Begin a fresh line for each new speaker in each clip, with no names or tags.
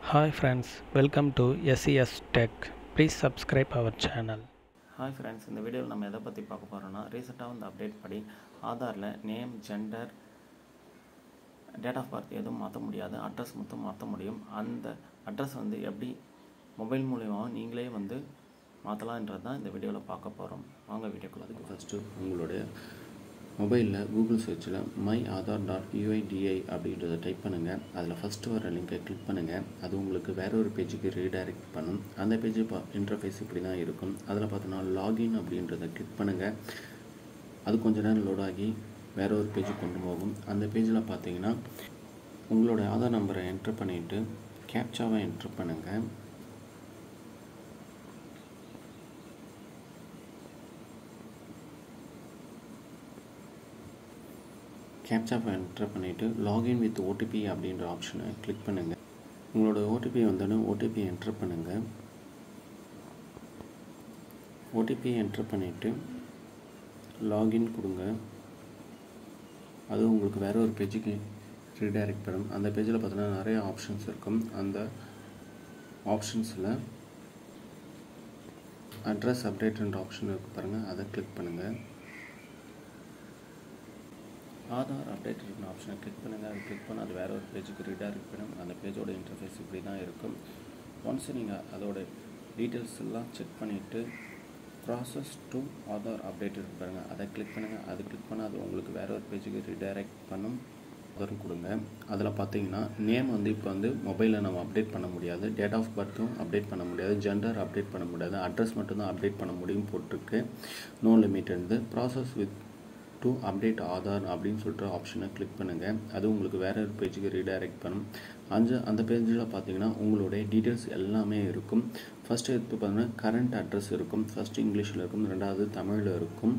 Hi friends, welcome to SES Tech. Please subscribe our channel.
Hi friends இந்த வீடியோவில் நம்ம எதை பற்றி பார்க்க போகிறோம்னா ரீசெண்டாக வந்து அப்டேட் படி ஆதாரில் name gender date of birth எதுவும் மாற்ற முடியாது அட்ரஸ் மட்டும் மாற்ற முடியும் அந்த அட்ரஸ் வந்து எப்படி மொபைல் மூலியமாக நீங்களே வந்து மாற்றலான்றது தான் இந்த வீடியோவில் பார்க்க போகிறோம் வாங்க வீடியோக்குள்ள அதுக்கு
ஃபஸ்ட்டு உங்களுடைய மொபைலில் கூகுள் சர்ச்சில் மை ஆதார் டாட் யூஐடிஐ அப்படின்றத டைப் பண்ணுங்கள் அதில் ஃபஸ்ட்டு வர லிங்கை கிளிக் பண்ணுங்கள் அது உங்களுக்கு வேற ஒரு பேஜுக்கு ரீடைரக்ட் பண்ணும் அந்த பேஜ் பா இன்டர்ஃபேஸ் இப்படி தான் இருக்கும் அதில் பார்த்தோன்னா லாகின் அப்படின்றத கிளிக் பண்ணுங்கள் அது கொஞ்ச நேரம் லோட் ஆகி வேற ஒரு பேஜுக்கு கொண்டு போகும் அந்த பேஜில் பார்த்தீங்கன்னா உங்களோட ஆதார் நம்பரை என்ட்ரு பண்ணிவிட்டு கேப்சாவை என்ட்ரு பண்ணுங்கள் கேப்சாவை என்ட்ரு பண்ணிவிட்டு லாகின் வித் ஓடிபி அப்படின்ற ஆப்ஷனை கிளிக் பண்ணுங்கள் உங்களோட ஓடிபி வந்தோடனே ஓடிபி என்ட்ரு பண்ணுங்கள் ஓடிபி என்ட்ரு பண்ணிவிட்டு லாகின் கொடுங்க அது உங்களுக்கு வேறு ஒரு பேஜுக்கு ரீடைரக்ட் பண்ணும் அந்த பேஜில் பார்த்தீங்கன்னா நிறைய ஆப்ஷன்ஸ் இருக்கும் அந்த ஆப்ஷன்ஸில் அட்ரஸ் அப்டேட்ன்ற ஆப்ஷன் இருக்குது பாருங்கள் அதை கிளிக் பண்ணுங்கள் ஆதார் அப்டேட் இருக்கிற ஆப்ஷனை கிளிக் பண்ணுங்கள் அதை கிளிக் பண்ண அது வேறு ஒரு பேஜுக்கு ரீடைரக்ட் பண்ணும் அந்த பேஜோட இன்டர்ஃபேஸ் இப்படி தான் இருக்கும் ஒன்ஸ் நீங்கள் அதோட டீட்டெயில்ஸ் எல்லாம் செக் பண்ணிவிட்டு ப்ராசஸ் டு ஆதார் அப்டேட் இருக்கு பாருங்கள் அதை கிளிக் பண்ணுங்கள் அது கிளிக் பண்ணால் அது உங்களுக்கு வேறு ஒரு பேஜுக்கு ரீடைரக்ட் பண்ணும் ஆதாரும் கொடுங்க அதில் பார்த்தீங்கன்னா நேம் வந்து இப்போ வந்து மொபைலில் நம்ம அப்டேட் பண்ண முடியாது டேட் ஆஃப் பர்த்தும் அப்டேட் பண்ண முடியாது ஜெண்டர் அப்டேட் பண்ண முடியாது அட்ரஸ் மட்டும்தான் அப்டேட் பண்ண முடியும் போட்டிருக்கு நோ லிமிட் இருந்து process with to update Aadhaar அப்படின்னு சொல்லிட்டு ஆப்ஷனை கிளிக் பண்ணுங்கள் அது உங்களுக்கு வேறு ஒரு பேஜுக்கு ரீடைரக்ட் பண்ணும் அந்த அந்த பேஜில் பார்த்தீங்கன்னா உங்களுடைய டீட்டெயில்ஸ் எல்லாமே இருக்கும் ஃபஸ்ட்டு எடுத்து பார்த்தீங்கன்னா கரண்ட் அட்ரஸ் இருக்கும் ஃபஸ்ட்டு இங்கிலீஷில் இருக்கும் ரெண்டாவது தமிழில் இருக்கும்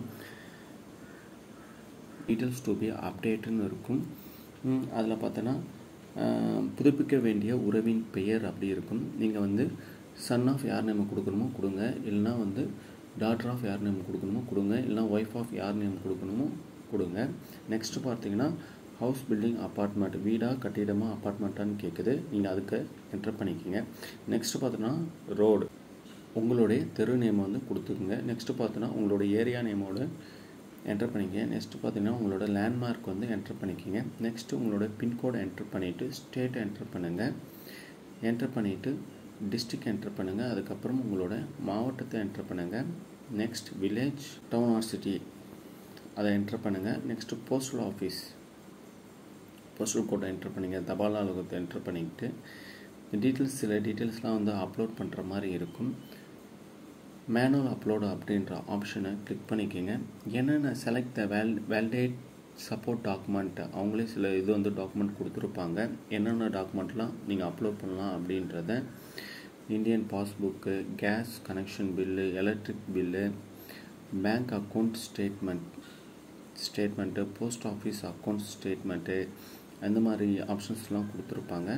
டீட்டெயில்ஸ் டு பி அப்டேட்டுன்னு இருக்கும் அதில் பார்த்தோன்னா புதுப்பிக்க வேண்டிய உறவின் பெயர் அப்படி இருக்கும் நீங்கள் வந்து சன் ஆஃப் யார் நேம் கொடுக்கணுமோ கொடுங்க இல்லைனா வந்து டாட்டர் ஆஃப் யார் நேம் கொடுக்கணுமோ கொடுங்க இல்லைனா ஒய்ஃப் ஆஃப் யார் நேம் கொடுக்கணுமோ கொடுங்க நெக்ஸ்ட்டு பார்த்தீங்கன்னா ஹவுஸ் பில்டிங் அப்பார்ட்மெண்ட் வீடாக கட்டிடமா அப்பார்ட்மெண்ட்டான்னு கேட்குது நீங்கள் அதுக்கு என்டர் பண்ணிக்கோங்க நெக்ஸ்ட்டு பார்த்தோன்னா ரோடு உங்களுடைய தெரு நேம் வந்து கொடுத்துக்குங்க நெக்ஸ்ட்டு பார்த்தோன்னா உங்களோட ஏரியா நேமோட என்டர் பண்ணிக்கங்க நெக்ஸ்ட்டு பார்த்தீங்கன்னா உங்களோட லேண்ட்மார்க் வந்து என்டர் பண்ணிக்கோங்க நெக்ஸ்ட்டு உங்களோட பின்கோடை என்டர் பண்ணிவிட்டு ஸ்டேட் என்டர் பண்ணுங்கள் என்டர் பண்ணிவிட்டு டிஸ்ட்ரிக் என்டர் பண்ணுங்கள் அதுக்கப்புறம் உங்களோட மாவட்டத்தை என்டர் பண்ணுங்கள் next village town or city அதை என்டர் பண்ணுங்கள் நெக்ஸ்ட்டு போஸ்டல் ஆஃபீஸ் போஸ்டல் கோட்டை என்டர் பண்ணுங்கள் தபால் அலுவலகத்தை என்டர் பண்ணிக்கிட்டு டீட்டெயில்ஸ் சில டீட்டெயில்ஸ்லாம் வந்து அப்லோட் பண்ணுற மாதிரி இருக்கும் மேனுவல் அப்லோடு அப்படின்ற ஆப்ஷனை கிளிக் பண்ணிக்கோங்க என்னென்ன செலக்ட் த வேல் வேலிடேட் சப்போர்ட் டாக்குமெண்ட் அவங்களே சில இது வந்து டாக்குமெண்ட் கொடுத்துருப்பாங்க என்னென்ன டாக்குமெண்ட்லாம் நீங்கள் அப்லோட் பண்ணலாம் அப்படின்றத Indian passbook gas connection bill electric bill bank account statement statement post office account statement அந்த மாதிரி ஆப்ஷன்ஸ்லாம் கொடுத்துருப்பாங்க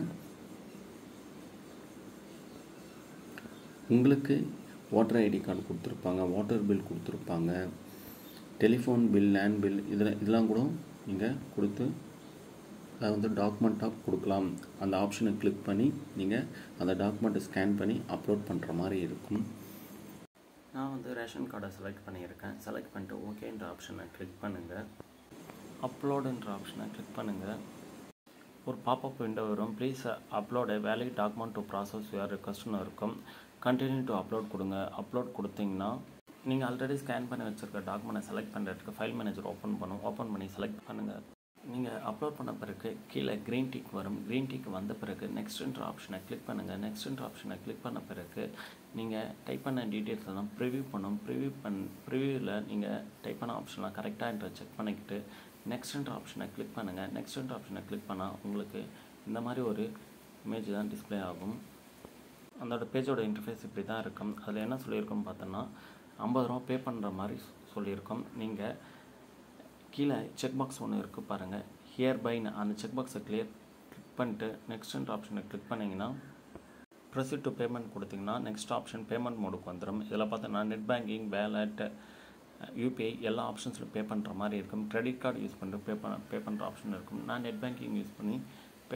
உங்களுக்கு வாட்டர் ஐடி கார்டு கொடுத்துருப்பாங்க வாட்டர் பில் கொடுத்துருப்பாங்க டெலிஃபோன் பில் லேண்ட் பில் இதில் இதெல்லாம் கூட நீங்கள் கொடுத்து அதை வந்து டாக்குமெண்ட்டாக கொடுக்கலாம் அந்த ஆப்ஷனை கிளிக் பண்ணி நீங்கள் அந்த டாக்குமெண்ட்டை ஸ்கேன் பண்ணி அப்லோட் பண்ணுற மாதிரி இருக்கும்
நான் வந்து ரேஷன் கார்டை செலக்ட் பண்ணியிருக்கேன் செலக்ட் பண்ணிட்டு ஓகேன்ற ஆப்ஷனை கிளிக் பண்ணுங்கள் அப்லோடுன்ற ஆப்ஷனை கிளிக் பண்ணுங்கள் ஒரு பாப்அப் விண்டோ வரும் please upload valid document to process your ரெக்வஸ்ட்னு இருக்கும் கண்டினியூ டு அப்லோட் கொடுங்க அப்லோட் கொடுத்தீங்கன்னா நீங்கள் ஆல்ரெடி ஸ்கேன் பண்ணி வச்சுருக்க டாக்குமெண்ட்டை செலக்ட் பண்ணுறதுக்கு ஃபைல் மேனேஜர் ஓப்பன் பண்ணும் ஓப்பன் பண்ணி செலக்ட் பண்ணுங்கள் நீங்கள் அப்லோட் பண்ண பிறகு கீழே க்ரீன் டிக் வரும் க்ரீன் டிக் வந்த பிறகு நெக்ஸ்ட்ன்ற ஆப்ஷனை கிளிக் பண்ணுங்கள் நெக்ஸ்ட்ன்ற ஆப்ஷனை கிளிக் பண்ண பிறகு நீங்கள் டைப் பண்ண டீட்டெயில்ஸ் எல்லாம் ப்ரிவியூ பண்ணும் ப்ரிவியூ பண் ப்ரிவியூவில் நீங்கள் டைப் பண்ண ஆப்ஷன்லாம் கரெக்டாக செக் பண்ணிக்கிட்டு நெக்ஸ்ட்ன்ற ஆப்ஷனை கிளிக் பண்ணுங்கள் நெக்ஸ்ட்ன்ற ஆப்ஷனை கிளிக் பண்ணால் உங்களுக்கு இந்த மாதிரி ஒரு இமேஜ் தான் டிஸ்பிளே ஆகும் அதோட பேஜோட இன்டர்ஃபேஸ் இப்படி தான் இருக்கும் அதில் என்ன சொல்லியிருக்கோம் பார்த்தோன்னா ஐம்பது ரூபா பே பண்ணுற மாதிரி சொல்லியிருக்கோம் நீங்கள் கீழே செக் பாக்ஸ் ஒன்று இருக்குது பாருங்கள் ஹியர் பைன்னு அந்த செக் பாக்ஸை கிளியர் கிளிக் பண்ணிட்டு நெக்ஸ்ட்ன்ற ஆப்ஷனை கிளிக் பண்ணிங்கன்னா ப்ரொசீட் டு பேமெண்ட் கொடுத்தீங்கன்னா நெக்ஸ்ட் ஆப்ஷன் பேமெண்ட் மோடுக்கு வந்துடும் இதில் பார்த்தோன்னா நெட் பேங்கிங் வேலட் யூபிஐ எல்லா ஆப்ஷன்ஸில் பே பண்ணுற மாதிரி இருக்கும் கிரெடிட் கார்டு யூஸ் பண்ணிட்டு பே பண்ண பே பண்ணுற ஆப்ஷன் இருக்கும் நான் நெட் பேங்கிங் யூஸ் பண்ணி பே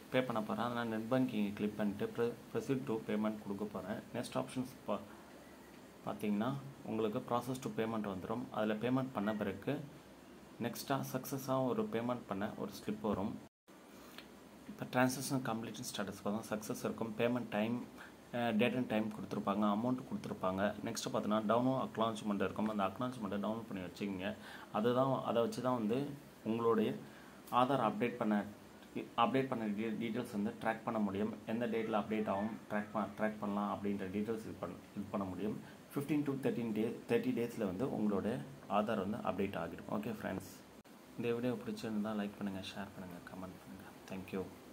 பே பண்ண போகிறேன் அதனால் நெட் பேங்கிங் கிளிக் பண்ணிட்டு ப்ரெ ப்ரெசிட் டு பேமெண்ட் கொடுக்க போகிறேன் நெக்ஸ்ட் ஆப்ஷன்ஸ் பா பார்த்தீங்கன்னா உங்களுக்கு ப்ராசஸ் டு பேமெண்ட் வந்துடும் அதில் பேமெண்ட் பண்ண பிறகு நெக்ஸ்ட்டாக சக்ஸஸாக ஒரு பேமெண்ட் பண்ண ஒரு ஸ்லிப் வரும் இப்போ ட்ரான்சாக்ஷன் கம்ப்ளீட் ஸ்டேட்டஸ்க்கு தான் சக்ஸஸ் இருக்கும் payment time date and time கொடுத்துருப்பாங்க அமௌண்ட் கொடுத்துருப்பாங்க நெக்ஸ்ட்டு பார்த்தீங்கன்னா டவுன்லோட் அக்னாலஜ்மெண்ட் இருக்கும் அந்த அக்னாலஜ்மெண்ட்டை டவுன்லோட் பண்ணி வச்சுக்கிங்க அதுதான் அதை வச்சு தான் வந்து உங்களுடைய ஆதார் அப்டேட் பண்ண அப்டேட் பண்ண டீ டீட்டெயில்ஸ் வந்து ட்ராக் பண்ண முடியும் எந்த டேட்டில் அப்டேட் ஆகும் ட்ராக் பண்ண ட்ராக் பண்ணலாம் அப்படின்ற டீட்டெயில்ஸ் இது பண்ண இது பண்ண முடியும் fifteen to thirty day thirty டேஸில் வந்து உங்களோட ஆதார் வந்து அப்டேட் ஆகிடும் ஓகே ஃப்ரெண்ட்ஸ் இந்த வீடியோ பிடிச்சிருந்தால் லைக் பண்ணுங்கள் ஷேர் பண்ணுங்கள் கமெண்ட் பண்ணுங்கள் தேங்க்யூ